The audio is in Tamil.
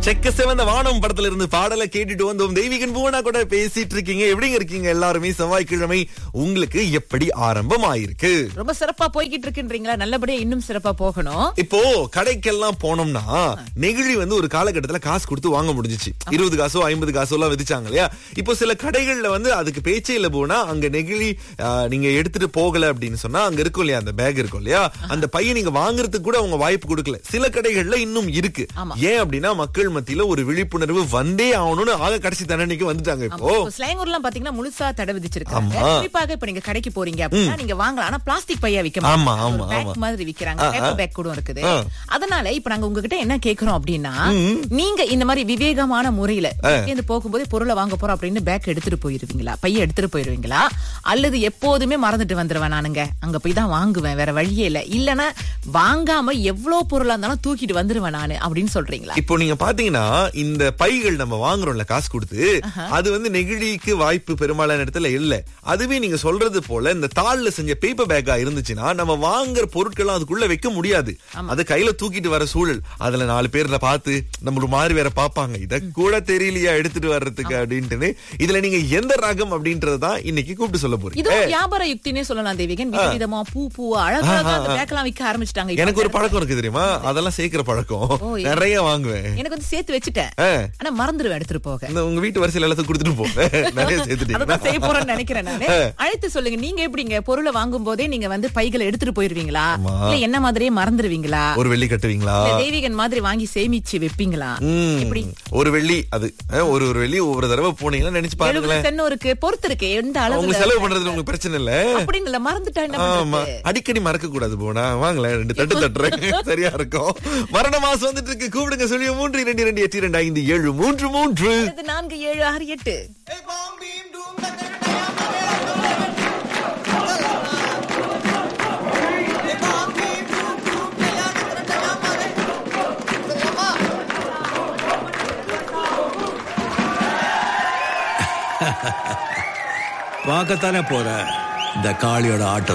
செக்க சிவந்த வானம் படத்துல இருந்து பாடலை கேட்டுட்டு வந்தோம் தெய்வீகன் பூவனா கூட பேசிட்டு இருக்கீங்க எப்படிங்க இருக்கீங்க எல்லாருமே செவ்வாய்க்கிழமை உங்களுக்கு எப்படி ஆரம்பம் ஆயிருக்கு ரொம்ப சிறப்பா போய்கிட்டு இருக்குன்றீங்களா நல்லபடியா இன்னும் சிறப்பா போகணும் இப்போ கடைக்கெல்லாம் போனோம்னா நெகிழி வந்து ஒரு காலகட்டத்துல காசு கொடுத்து வாங்க முடிஞ்சுச்சு இருபது காசோ ஐம்பது காசோ எல்லாம் விதிச்சாங்க இல்லையா இப்போ சில கடைகள்ல வந்து அதுக்கு பேச்சே இல்ல போனா அங்க நெகிழி ஆ, நீங்க எடுத்துட்டு போகல அப்படின்னு சொன்னா அங்க இருக்கும் இல்லையா அந்த பேக் இருக்கும் இல்லையா அந்த பையை நீங்க வாங்குறதுக்கு கூட அவங்க வாய்ப்பு கொடுக்கல சில கடைகள்ல இன்னும் இருக்கு ஆமா. ஏன் அப்படின்னா மக்கள் மத்தியில ஒரு விழிப்புணர்வு வந்தே ஆகணும்னு ஆக கடைசி தண்டனைக்கு வந்துட்டாங்க இப்போ ஸ்லாங்கூர்லாம் பாத்தீங்கன்னா முழுசா தடை விதிச்சிருக்காங்க ஆமா. குறிப்பாக இப்ப நீங்க கடைக்கு போறீங்க அப்படின்னா நீங்க வாங்கலாம் ஆனா பிளாஸ்டிக் பையா விக்க ஆமா, மாட்டாங்க. ஆமா, ஒரு பேக் ஆமா. மாதிரி விக்கிறாங்க ஆ, ஆ. பேப்பர் பேக் கூட இருக்குது ஆ. அதனால இப்ப நாங்க உங்ககிட்ட என்ன கேக்குறோம் அப்படின்னா நீங்க இந்த மாதிரி விவேகமான முறையில இருந்து போகும்போது பொருளை வாங்க போறோம் அப்படின்னு பேக் எடுத்துட்டு போயிருவீங்களா பைய எடுத்துட்டு போயிருவீங்களா அல்லது எப்போதுமே மறந்துட்டு வந்துருவேன் நானுங்க அங்க போய் தான் வாங்குவேன் வேற வழியே இல்ல இல்லனா வாங்காம எவ்வளவு பொருளா இருந்தாலும் தூக்கிட்டு வந்துருவேன் நானு அப்படின்னு சொல்றீங்களா இப்போ நீங்க பாத்தீங்கன்னா இந்த பைகள் நம்ம வாங்குறோம்ல காசு கொடுத்து அது வந்து நெகிழிக்கு வாய்ப்பு பெரும்பாலான இடத்துல இல்ல அதுவே நீங்க சொல்றது போல இந்த தாள்ல செஞ்ச பேப்பர் பேக்கா இருந்துச்சுன்னா நம்ம வாங்குற பொருட்கள் அதுக்குள்ள வைக்க முடியாது அது கையில தூக்கிட்டு வர சூழல் அதுல நாலு பேர்ல பார்த்து நம்ம ஒரு மாதிரி வேற பாப்பாங்க இத கூட தெரியலையா எடுத்துட்டு வர்றதுக்கு அப்படின்ட்டு இதுல நீங்க எந்த ரகம் அப்படின்றதுதான் இன்னைக்கு கூப்பிட்டு சொல்ல போறீங்க இது ஒரு வியாபார யுக்தினே சொல்லலாம் தேவிகன் விதவிதமா பூ பூ அழகழகா அந்த பேக்கெல்லாம் விற்க ஆரம்பிச்சிட்டாங்க இப்ப. எனக்கு ஒரு பழக்கம் இருக்கு தெரியுமா அதெல்லாம் சேர்க்கிற பழக்கம் ஓ, நிறைய வாங்குவேன் எனக்கு வந்து சேர்த்து வச்சுட்டேன் ஆ. ஆனா மறந்துடுவேன் எடுத்துட்டு போக இந்த உங்க வீட்டு வரிசையில எல்லாத்தையும் கொடுத்துட்டு போ நிறைய சேர்த்துட்டீங்க அதான் செய்ய போறேன்னு நினைக்கிறேன் நானு அழைத்து சொல்லுங்க நீங்க எப்படிங்க பொருளை வாங்கும் போதே நீங்க வந்து பைகளை எடுத்துட்டு போயிருவீங்களா ஆமா. இல்ல என்ன மாதிரியே மறந்துடுவீங்களா ஒரு வெள்ளி கட்டுவீங்களா இல்ல தெய்வீகன் மாதிரி வாங்கி சேமிச்சு வைப்பீங்களா ம். எப்படி ஒரு வெள்ளி அது அஹ், ஒரு ஒரு வெள்ளி ஒவ்வொரு தடவை போனீங்கன்னா நினைச்சு எழுபது பாருங்களேன் சென்னூருக்கு பொறுத்து இருக்கு எந்த அவங்க அளவுல செலவு பண்றதுல உங்களுக்கு பிரச்சனை இல்ல அப்படின்னு இல்ல மறந்துட்டா என்ன ஆமா பண்றது? அடிக்கடி மறக்க கூடாது போனா வாங்களேன் ரெண்டு தட்டு தட்டுறேன் சரியா இருக்கும் மரண மாசம் வந்துட்டு இருக்கு கூப்பிடுங்க சொல்லி மூன்று இரண்டு இரண்டு எட்டு இரண்டு ஐந்து ஏழு மூன்று மூன்று அடுத்து நான்கு ஏழு ஆறு எட்டு பார்க்கத்தானே போற இந்த காளியோட ஆட்டம்